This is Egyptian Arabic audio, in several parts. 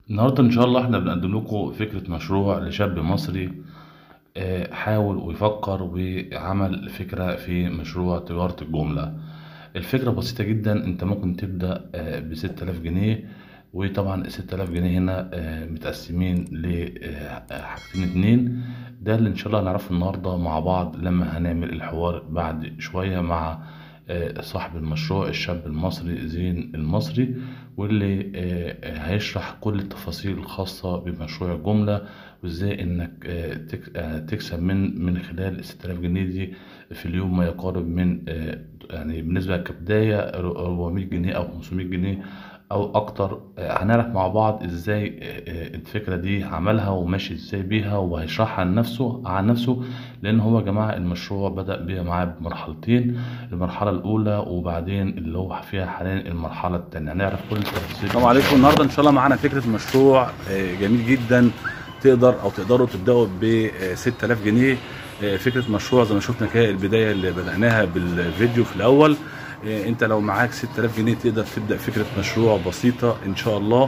النهاردة إن شاء الله إحنا بنقدم لكم فكرة مشروع لشاب مصري آه، حاول ويفكر وعمل فكرة في مشروع تجارة الجملة الفكرة بسيطة جدا أنت ممكن تبدأ بستة آلاف جنيه وطبعا الستة آلاف جنيه هنا آه، متقسمين لحاجتين اتنين ده اللي إن شاء الله هنعرفه النهاردة مع بعض لما هنعمل الحوار بعد شوية مع آه، صاحب المشروع الشاب المصري زين المصري واللي آه، هيشرح كل التفاصيل الخاصة بمشروع الجملة وازاي انك آه، تك- آه، تكسب من من خلال ال 6000 جنيه دي في اليوم ما يقارب من آه، يعني بالنسبة كبداية 400 جنيه او 500 جنيه او اكتر آه، هنعرف مع بعض ازاي آه، آه، الفكرة دي عملها وماشي ازاي بيها وهيشرحها عن نفسه عن نفسه لان هو يا جماعة المشروع بدأ بيها معاه بمرحلتين المرحلة الأولى وبعدين اللي هو فيها حاليا المرحلة التانية هنعرف كل التفاصيل السلام عليكم النهارده ان شاء الله معانا فكره مشروع آه، جميل جدا تقدر او تقدروا تبداوا ب 6000 جنيه آه، فكره مشروع زي ما شفنا كده البدايه اللي بداناها بالفيديو في الاول آه، انت لو معاك 6000 جنيه تقدر تبدا فكره مشروع بسيطه ان شاء الله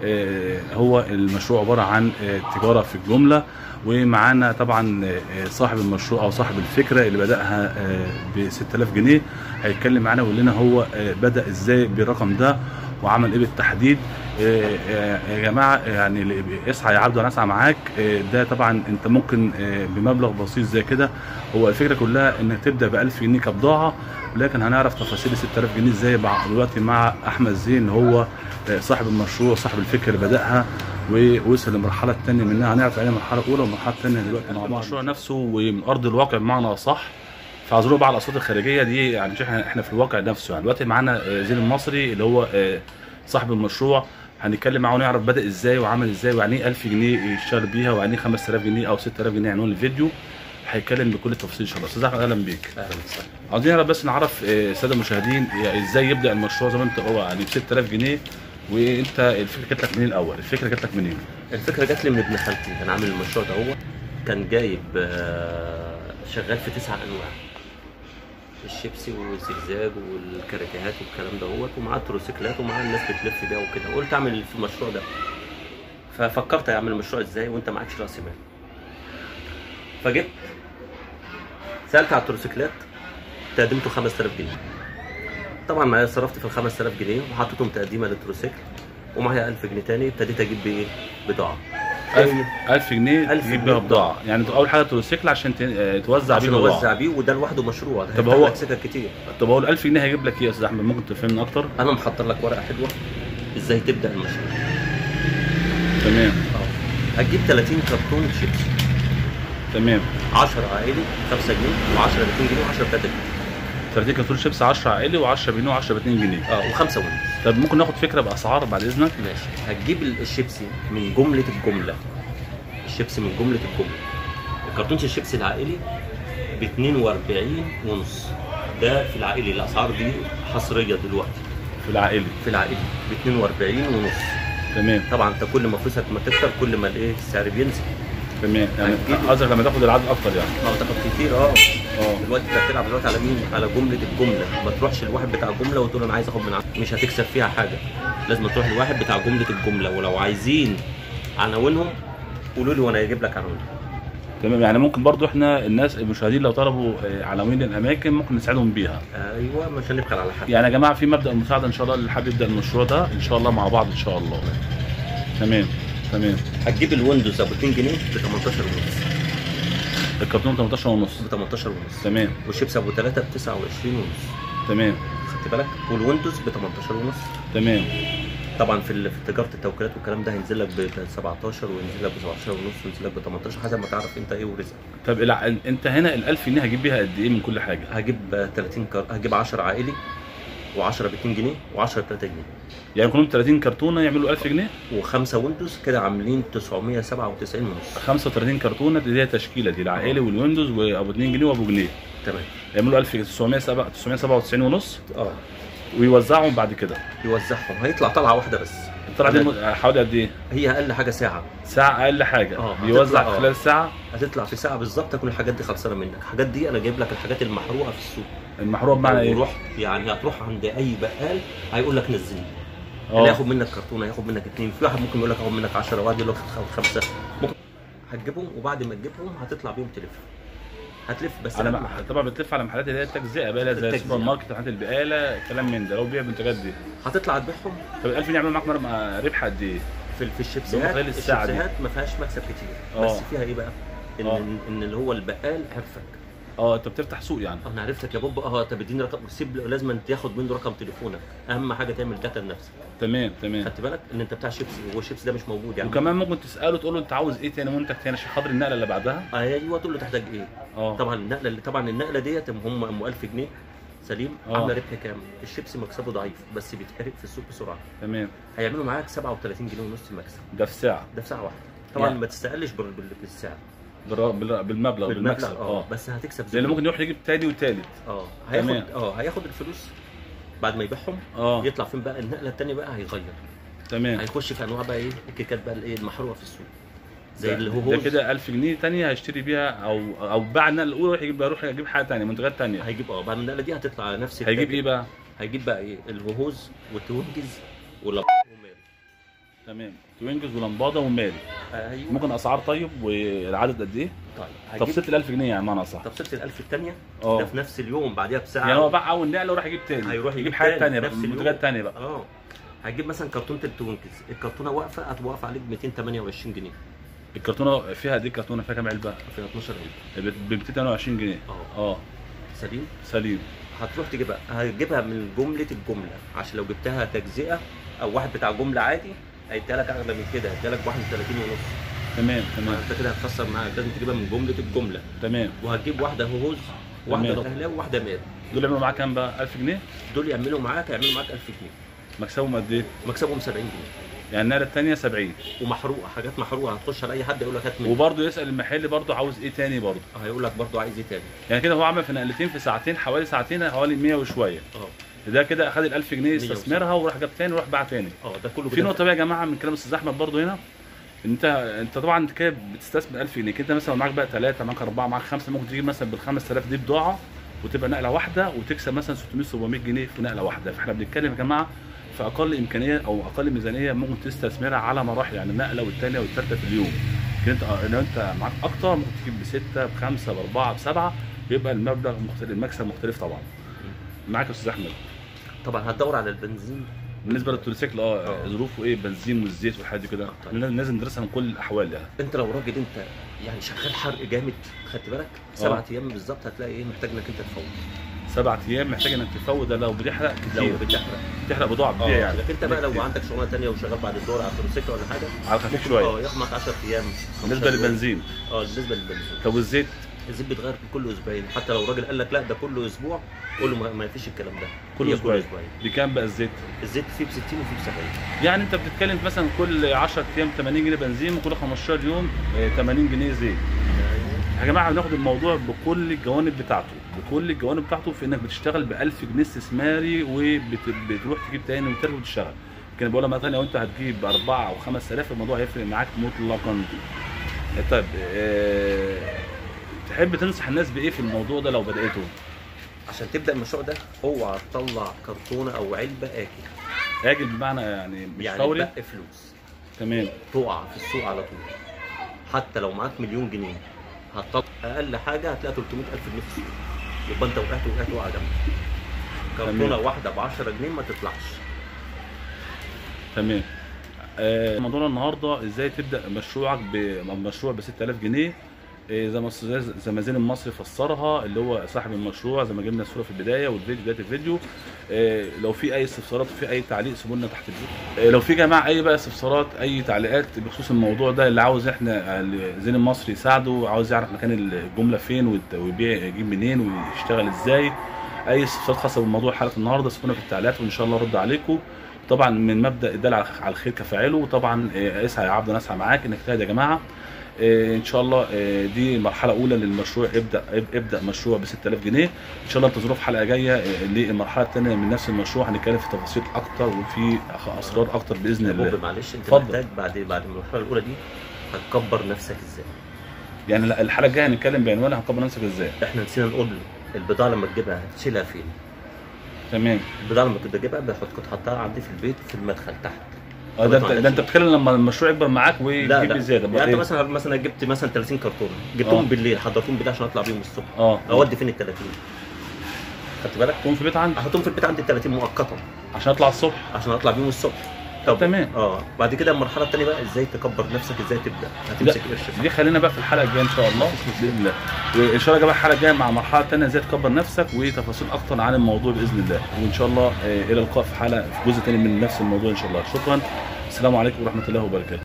آه، هو المشروع عباره عن آه، تجاره في الجمله ومعانا طبعا آه، صاحب المشروع او صاحب الفكره اللي بداها ب 6000 جنيه هيتكلم معانا ويقول لنا هو آه، بدا ازاي بالرقم ده وعمل ايه بالتحديد آه، آه، يا جماعه يعني اللي اسعى يا عبد وانا اسعى معاك آه، ده طبعا انت ممكن آه، بمبلغ بسيط زي كده هو الفكره كلها انك تبدا ب 1000 جنيه كبضاعه ولكن هنعرف تفاصيل ال 6000 جنيه ازاي مع- دلوقتي مع احمد زين هو آه، صاحب المشروع صاحب الفكره اللي بداها ووصل للمرحله الثانيه منها هنعرف عليها المرحله الاولى والمرحله الثانيه دلوقتي مع بعض المشروع نفسه ومن ارض الواقع بمعنى اصح فاعذروا بقى على الاصوات الخارجيه دي يعني مش احنا احنا في الواقع نفسه يعني دلوقتي معانا آه، زين المصري اللي هو آه، صاحب المشروع هنتكلم معاه ونعرف بدا ازاي وعمل ازاي ويعني ايه 1000 جنيه يشتغل بيها ويعني ايه 5000 جنيه او 6000 جنيه عنوان الفيديو هيتكلم بكل التفاصيل ان شاء الله استاذ احمد اهلا بيك اهلا وسهلا عاوزين نعرف بس نعرف آه، الساده المشاهدين يعني ازاي يبدا المشروع زي ما انت هو يعني ب 6000 جنيه وانت الفكره جات لك منين الاول الفكره جات لك منين الفكره جات لي من ابن خالتي كان عامل المشروع ده هو كان جايب آه، شغال في تسع انواع الشيبسي والزجزاج والكراكيهات والكلام دوت ومعاه تروسيكلات ومعاه الناس بتلف بيها وكده قلت اعمل في المشروع ده ففكرت اعمل المشروع ازاي وانت معكش راس مال فجبت سالت على التروسيكلات تقدمته 5000 جنيه طبعا معايا صرفت في ال 5000 جنيه وحطيتهم تقديمه للتروسيكل ومعايا 1000 جنيه تاني ابتديت اجيب بايه بضاعه 1000 1000 جنيه 1000 تجيب جنيه بيها بضاعه يعني اول حاجه تروسيكل عشان ت- آه، توزع بيه عشان بضاعه اوزع بيه وده لوحده مشروع ده طب هيفتح هو- لك سكك كتير طب هو ال 1000 جنيه هيجيب لك ايه يا استاذ احمد ممكن تفهمنا اكتر انا محضر لك ورقه حلوه ازاي تبدا المشروع تمام هتجيب 30 كرتون شيبسي تمام 10 عائلي 5 جنيه و10 ب 2 جنيه و10 ب 3 جنيه 30 كرتون شيبس 10 عائلي و10 جنيه و10 ب 2 جنيه اه وخمسه ونص طب ممكن ناخد فكره باسعار بعد اذنك ماشي هتجيب ال- الشيبسي من جمله الجمله الشيبسي من جمله الجمله الكرتون الشيبسي العائلي ب 42 ونص ده في العائلي الاسعار دي حصريه دلوقتي في العائلي في العائلي ب 42 ونص تمام طبعا انت كل ما فلوسك ما تكتر كل ما الايه السعر بينزل تمام يعني هتجيب- قصدك لما تاخد العدد اكتر يعني اه تاخد كتير اه اه دلوقتي انت بتلعب دلوقتي على مين؟ على جمله الجمله ما تروحش الواحد بتاع الجمله وتقول انا عايز اخد من عندك مش هتكسب فيها حاجه لازم تروح لواحد بتاع جمله الجمله ولو عايزين عناوينهم قولوا لي وانا اجيب لك عناوين تمام يعني ممكن برضو احنا الناس المشاهدين لو طلبوا آه، عناوين الاماكن ممكن نساعدهم بيها ايوه مش هنبخل على حد يعني يا جماعه في مبدا المساعده ان شاء الله اللي حابب يبدا المشروع ده ان شاء الله مع بعض ان شاء الله تمام تمام هتجيب الويندوز ابو 2 جنيه ب 18 ونص الكرتون 18 ونص ب 18 ونص تمام والشيبس ابو 3 ب 29 ونص تمام خدت بالك والويندوز ب 18 ونص تمام طبعا في ال- في تجاره التوكيلات والكلام ده هينزل لك ب 17 وينزل لك ب 17 ونص وينزل لك ب 18 حسب ما تعرف انت ايه ورزقك طب الع... انت هنا ال 1000 جنيه هجيب بيها قد ايه من كل حاجه هجيب 30 كار... هجيب 10 عائلي و10 ب 2 جنيه و10 ب 3 جنيه يعني كلهم 30 كرتونه يعملوا 1000 جنيه وخمسه ويندوز كده عاملين 997 ونص 35 كرتونه دي هي التشكيله دي العائلي والويندوز وابو 2 جنيه وابو جنيه تمام يعملوا 1907 997 ونص اه ويوزعهم بعد كده يوزعهم هيطلع طلعه واحده بس الطلعه دي م- حوالي قد ايه؟ هي اقل حاجه ساعه ساعه اقل حاجه اه، بيوزع هتطلع، في اه. خلال ساعه هتطلع في ساعه بالظبط تكون الحاجات دي خلصانه منك الحاجات دي انا جايب لك الحاجات المحروقه في السوق المحروق بمعنى لو ايه؟ رحت يعني هتروح عند اي بقال هيقول لك نزلني اه. اللي ياخد منك كرتونه ياخد منك اتنين في واحد ممكن يقول لك هاخد منك 10 واحد يقول لك خ- خمسه ممكن هتجيبهم وبعد ما تجيبهم هتطلع بيهم تلف هتلف بس على أهم حاجة. طبعا بتلف على محلات اللي هي التجزئه بقى زي التجزئة. السوبر ماركت محلات البقاله كلام من ده لو بيع المنتجات دي هتطلع تبيعهم طب ال 1000 جنيه يعملوا معاك مرة ربح قد ايه؟ في في الشيبسيهات خلال الساعة دي. الشيبسيهات ما فيهاش مكسب كتير اه. بس فيها ايه بقى؟ ان اه. ان اللي هو البقال عرفك اه انت بتفتح سوق يعني انا عرفتك يا بابا اه طب اديني رقم سيب لازم تاخد منه رقم تليفونك اهم حاجه تعمل داتا لنفسك تمام تمام خدت بالك ان انت بتاع شيبسي هو الشيبسي ده مش موجود يعني وكمان ممكن تساله تقول له انت عاوز ايه تاني منتج تاني عشان خاطر النقله اللي بعدها ايوه تقول له تحتاج ايه اه طبعا النقله اللي طبعا النقله ديت هم ام 1000 جنيه سليم اه. عامله ربح كام؟ الشيبسي مكسبه ضعيف بس بيتحرق في السوق بسرعه تمام هيعملوا معاك 37 جنيه ونص مكسب ده في ساعه ده في ساعه واحده طبعا يعني. ما تستقلش بال- بال- بالسعر بالر- بال- بالمبلغ بالمكسب اه بس هتكسب لان زبون. ممكن يروح يجيب تاني وتالت اه تمام. هياخد اه هياخد الفلوس بعد ما يبيعهم اه يطلع فين بقى النقله الثانيه بقى هيغير تمام هيخش في انواع بقى ايه الكيكات بقى الايه المحروقه في السوق زي ده- اللي هو ده كده 1000 جنيه تانية هيشتري بيها او او بعد النقله الاولى يروح يجيب يروح يجيب حاجه تانية منتجات تانية هيجيب اه بعد ما النقله دي هتطلع على نفس هيجيب التاج. ايه بقى؟ هيجيب بقى ايه الهوهوز والتوينجز واللب وماري تمام توينجز ولمباده ومالي ايوه ممكن اسعار طيب والعدد قد ايه؟ طيب تبسيط ال 1000 جنيه يعني معنى صح تبسيط ال 1000 الثانيه اه. ده في نفس اليوم بعديها بساعه يعني هو باع اول نقله وراح يجيب تاني هيروح يجيب يجيب حاجات تاني تانية في بقى نفس منتجات اليوم. تانية بقى اه هتجيب مثلا كرتونه التوينكز الكرتونه واقفه هتوقف عليك 228 جنيه الكرتونه فيها دي كرتونه فيها كام علبه؟ في 12 علبه ب 228 جنيه اه اه سليم سليم هتروح تجيبها هتجيبها من جمله الجمله عشان لو جبتها تجزئه او واحد بتاع جمله عادي هيديها لك اغلى من كده هيديها لك ب 31 ونص تمام تمام فانت كده هتخسر معاك لازم تجيبها من جمله الجمله تمام وهتجيب واحده هوز واحده تمام. اهلاوي وواحده مال دول يعملوا معاك كام بقى؟ 1000 جنيه دول يعملوا معاك هيعملوا معاك 1000 جنيه مكسبهم قد ايه؟ مكسبهم 70 جنيه يعني النقله الثانيه 70 ومحروقه حاجات محروقه هتخش على اي حد يقول لك هات مني وبرضه يسال المحل برضه عاوز ايه تاني برضه هيقول لك برضه عايز ايه تاني يعني كده هو عمل في نقلتين في ساعتين حوالي ساعتين حوالي 100 وشويه اه ده كده اخد ال 1000 جنيه 100 استثمرها وراح جاب تاني وراح باع تاني اه ده كله في كده. نقطه بقى يا جماعه من كلام الاستاذ احمد برضه هنا انت انت طبعا انت كده بتستثمر 1000 جنيه كده مثلا معاك بقى ثلاثه معاك اربعه معاك خمسه ممكن تجيب مثلا بال 5000 دي بضاعه وتبقى نقله واحده وتكسب مثلا 600 700 جنيه في نقله واحده فاحنا بنتكلم يا جماعه في اقل امكانيه او اقل ميزانيه ممكن تستثمرها على مراحل يعني النقله والثانيه والثالثه في اليوم لكن انت لو انت معاك اكتر ممكن تجيب بسته بخمسه باربعه بسبعه بيبقى المبلغ مختلف المكسب مختلف طبعا معاك يا استاذ احمد طبعا هتدور على البنزين بالنسبه للتوريسيكل اه اه. ظروفه ايه بنزين والزيت والحاجات دي كده اه طيب. لازم ندرسها من كل الاحوال يعني انت لو راجل انت يعني شغال حرق جامد خدت بالك سبع ايام بالظبط هتلاقي ايه محتاج انك انت تفوت سبع ايام محتاج انك تفوت ده لو بتحرق لو كتير بتحرق بتحرق بضاعه اه كتير يعني لكن انت بقى لو كتير. عندك شغلانه ثانيه وشغال بعد الدور على التروسيكل ولا حاجه على خفيف اه شويه ياخد معاك 10 ايام بالنسبه 15 يوم. للبنزين اه بالنسبه للبنزين طب والزيت الزيت بيتغير كل اسبوعين حتى لو الراجل قال لك لا ده كل اسبوع قول له ما- ما فيش الكلام ده كل هي اسبوعين اسبوعين بكام بقى الزيت الزيت فيه ب 60 وفيه ب 70 يعني انت بتتكلم مثلا كل 10 ايام 80 جنيه بنزين وكل 15 يوم آه، 80 جنيه زيت يا جماعه بناخد الموضوع بكل الجوانب بتاعته بكل الجوانب بتاعته في انك بتشتغل ب 1000 جنيه استثماري وبتروح تجيب تاني وترجع وتشتغل كان بقول مثلا لو انت هتجيب 4 او 5000 الموضوع هيفرق معاك مطلقا طيب اه تحب تنصح الناس بايه في الموضوع ده لو بداته عشان تبدا المشروع ده اوعى تطلع كرتونه او علبه اكل اجل بمعنى يعني مش يعني فوري تبقى فلوس تمام تقع في السوق على طول حتى لو معاك مليون جنيه هتطلع اقل حاجه هتلاقي 300 الف جنيه في السوق يبقى انت وقعت وقعت وقع جنبك كرتونه تمام. واحده ب 10 جنيه ما تطلعش تمام آه، موضوعنا النهارده ازاي تبدا مشروعك بمشروع ب 6000 جنيه آه، زي ما استاذ زي ما زين المصري فسرها اللي هو صاحب المشروع زي ما جبنا الصوره في البدايه والفيديو بدايه الفيديو آه، لو في اي استفسارات في اي تعليق سيبوا لنا تحت الفيديو آه، لو في جماعه اي بقى استفسارات اي تعليقات بخصوص الموضوع ده اللي عاوز احنا اللي زين المصري يساعده عاوز يعرف مكان الجمله فين ويت- ويبيع يجيب منين ويشتغل ازاي اي استفسارات خاصه بموضوع حلقه النهارده سيبونا في التعليقات وان شاء الله ارد عليكم طبعا من مبدا الدال على على الخير كفاعله وطبعا آه، اسعى يا عبد نسعى معاك انك تجتهد يا جماعه آه، ان شاء الله آه، دي مرحله اولى للمشروع ابدا اب- ابدا مشروع ب 6000 جنيه ان شاء الله انتظروه في حلقه جايه آه، للمرحله الثانيه من نفس المشروع هنتكلم في تفاصيل اكتر وفي أخ- اسرار اكتر باذن يا الله بوب معلش انت اتفضل. محتاج بعد بعد المرحله الاولى دي هتكبر نفسك ازاي يعني لا، الحلقه الجايه هنتكلم بعنوان هنكبر نفسك ازاي احنا نسينا نقول البضاعه لما تجيبها هتشيلها فين تمام البضاعه لما كنت اجيبها بحط كنت حاطها عندي في البيت في المدخل تحت اه ده انت ده انت بتتكلم لما المشروع يكبر معاك لا وتجيب لا زياده يعني انت مثلا مثلا جبت مثلا 30 كرتون جبتهم آه. بالليل حضرتهم بالليل عشان اطلع بيهم الصبح اه اودي فين ال 30 خدت بالك تكون في البيت عندي احطهم في البيت عندي ال 30 مؤقتا عشان اطلع الصبح عشان اطلع بيهم الصبح تمام. اه بعد كده المرحله الثانيه بقى ازاي تكبر نفسك ازاي تبدا هتمسك قرش دي خلينا بقى في الحلقه الجايه ان شاء الله باذن الله وان شاء الله بقى الحلقه الجايه مع مرحله ثانيه ازاي تكبر نفسك وتفاصيل اكتر عن الموضوع باذن الله وان شاء الله آه، الى اللقاء في حلقه في جزء ثاني من نفس الموضوع ان شاء الله شكرا السلام عليكم ورحمه الله وبركاته